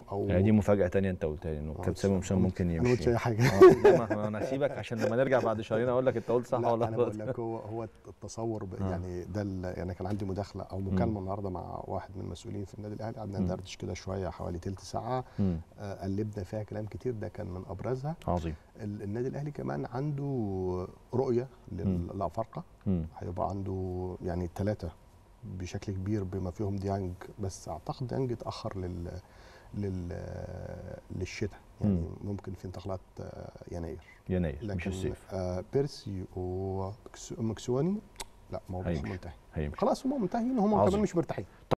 او يعني دي مفاجاه تانية انت قلتها لي انه آه، كابتن سامي هشام ممكن انا ما قلتش يمشي اي حاجه اه لا ما انا هسيبك عشان لما نرجع بعد شهرين اقول لك انت قلت صح لا ولا انا غلط بقول لك هو هو التصور ب- آه. يعني ده ال- يعني كان عندي مداخله او مكالمه النهارده مع واحد من المسؤولين في النادي الاهلي قعدنا مم. ندردش كده شويه حوالي تلت ساعه مم. آه، قلبنا فيها كلام كتير ده كان من ابرزها عظيم ال- النادي الاهلي كمان عنده رؤيه لل- للافارقه مم. هيبقى عنده يعني ثلاثه بشكل كبير بما فيهم ديانج بس اعتقد ديانج اتاخر لل لل للشتاء يعني مم. ممكن في انتقالات آه، يناير يناير مش لكن الصيف آه بيرسي ومكسواني لا موضوع هيمشي. منتهي هيمشي خلاص هم منتهيين هم عظيم. كمان مش مرتاحين